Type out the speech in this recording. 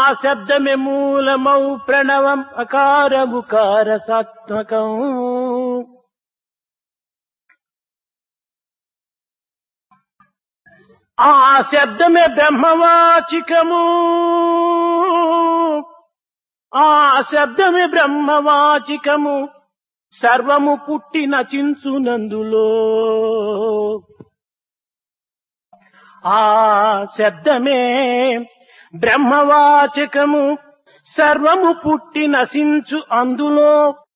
శబ్దమే మూలమౌ ప్రణవం అకారముకార సాత్మకం ఆ శబ్దమే బ్రహ్మవాచికము ఆ శబ్దమే బ్రహ్మవాచికము సర్వము పుట్టి నచించునందులో ఆ శబ్దమే బ్రహ్మవాచకము సర్వము పుట్టి నశించు అందులో